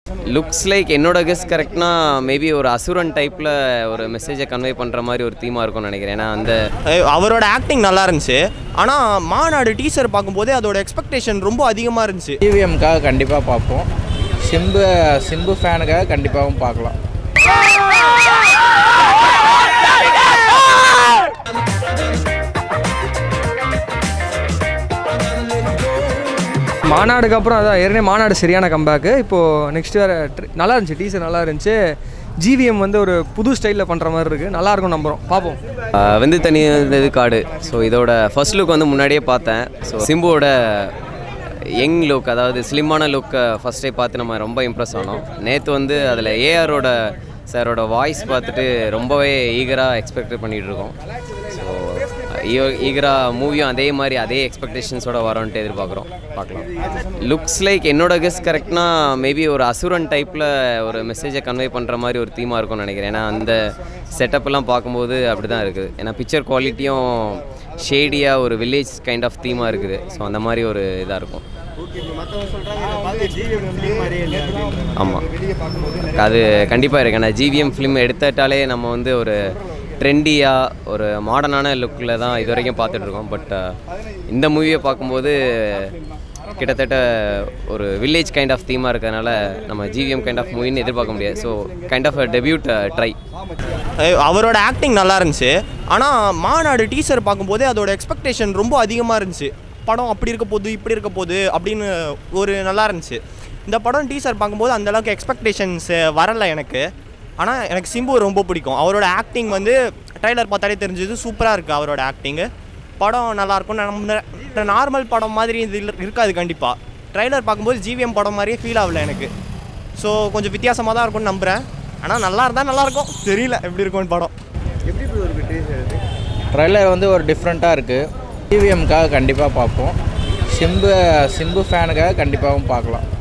looks like என்னோட guess கரெக்ட்னா maybe ஒரு அசுரன் டைப்பில் ஒரு மெசேஜை கன்வே பண்ணுற மாதிரி ஒரு தீமாக இருக்கும்னு நினைக்கிறேன் ஏன்னா அந்த அஹ் அவரோட ஆக்டிங் நல்லா இருந்துச்சு ஆனால் மாநாடு டீசர் பார்க்கும்போதே அதோட எக்ஸ்பெக்டேஷன் ரொம்ப அதிகமாக இருந்துச்சு டிவிஎம்காக கண்டிப்பாக பார்ப்போம் சிம்பு சிம்பு ஃபேனுக்காக கண்டிப்பாகவும் பார்க்கலாம் மாநாடுக்கு அப்புறம் அதான் ஏற்கனவே மாநாடு சரியான கம்பேக்கு இப்போது நெக்ஸ்ட் வேறு நல்லா இருந்துச்சு டீசர் நல்லா இருந்துச்சு ஜிவிஎம் வந்து ஒரு புது ஸ்டைலில் பண்ணுற மாதிரி இருக்குது நல்லா இருக்கும் நம்புகிறோம் பார்ப்போம் ஆஹ், வெந்து தனி இது காடு ஸோ இதோட ஃபர்ஸ்ட் லுக் வந்து முன்னாடியே பார்த்தேன் ஸோ சிம்புவோட யங் லுக் அதாவது ஸ்லிம்மான லுக்கை ஃபஸ்ட்டே பார்த்து நம்ம ரொம்ப இம்ப்ரெஸ் ஆனோம் நேற்று வந்து அதில் ஏஆரோட சாரோட வாய்ஸ் பார்த்துட்டு ரொம்பவே ஈகராக எக்ஸ்பெக்ட் பண்ணிகிட்டு இருக்கோம் ஸோ ஈகராக மூவியும் அதே மாதிரி அதே எக்ஸ்பெக்டேஷன்ஸோட வரோன்ட்டு எதிர்பார்க்குறோம் பார்க்கலாம் லுக்ஸ் லைக் என்னோட கெஸ் கரெக்ட்னா மேபி ஒரு அசுரன் டைப்பில் ஒரு மெசேஜை கன்வே பண்ணுற மாதிரி ஒரு தீமாக இருக்கும்னு நினைக்கிறேன் ஏன்னா அந்த செட்டப்லாம் பார்க்கும்போது அப்படி தான் இருக்குது ஏன்னா பிக்சர் குவாலிட்டியும் ஷேடியாக ஒரு வில்லேஜ் கைண்ட் ஆஃப் தீமாக இருக்குது ஸோ அந்த மாதிரி ஒரு இதாக இருக்கும் ஆமாம் அது கண்டிப்பாக இருக்கு ஆனால் ஜிவிஎம் ஃபிலிம் எடுத்துட்டாலே நம்ம வந்து ஒரு ட்ரெண்டியாக ஒரு மாடர்னான லுக்கில் தான் இது வரைக்கும் பார்த்துட்ருக்கோம் பட் இந்த மூவியை பார்க்கும்போது கிட்டத்தட்ட ஒரு வில்லேஜ் கைண்ட் ஆஃப் தீமாக இருக்கிறதுனால நம்ம ஜிவிஎம் கைண்ட் ஆஃப் மூவின்னு எதிர்பார்க்க முடியாது so kind of debut try அஹ் அவரோட ஆக்டிங் நல்லா இருந்துச்சு ஆனால் மாநாடு டீசர் பார்க்கும்போதே அதோட எக்ஸ்பெக்டேஷன் ரொம்ப அதிகமாக இருந்துச்சு படம் அப்படி இருக்க போகுது இப்படி இருக்க போகுது அப்படின்னு ஒரு நல்லா இருந்துச்சு இந்த படம் டீசர் பார்க்கும்போது அந்த அளவுக்கு எக்ஸ்பெக்டேஷன்ஸ் வரலை எனக்கு ஆனால் எனக்கு சிம்பு ரொம்ப பிடிக்கும் அவரோட ஆக்டிங் வந்து ட்ரைலர் பார்த்தாலே தெரிஞ்சது சூப்பராக இருக்குது அவரோட ஆக்டிங்கு படம் நல்லாயிருக்கும் நம்ம நார்மல் படம் மாதிரி இது இல்ல- இருக்காது கண்டிப்பாக ட்ரைலர் பார்க்கும்போது ஜிவிஎம் படம் மாதிரியே ஃபீல் ஆகல எனக்கு ஸோ கொஞ்சம் வித்தியாசமாக தான் இருக்கும்னு நம்புகிறேன் ஆனால் நல்லா இருந்தால் நல்லாயிருக்கும் தெரியல எப்படி இருக்கும்னு படம் ட்ரெய்லர் வந்து ஒரு டிஃப்ரெண்ட்டாக இருக்குது டிவிஎம்காக கண்டிப்பாக பார்ப்போம் சிம்பு சிம்பு ஃபேனுக்காக கண்டிப்பாகவும் பார்க்கலாம்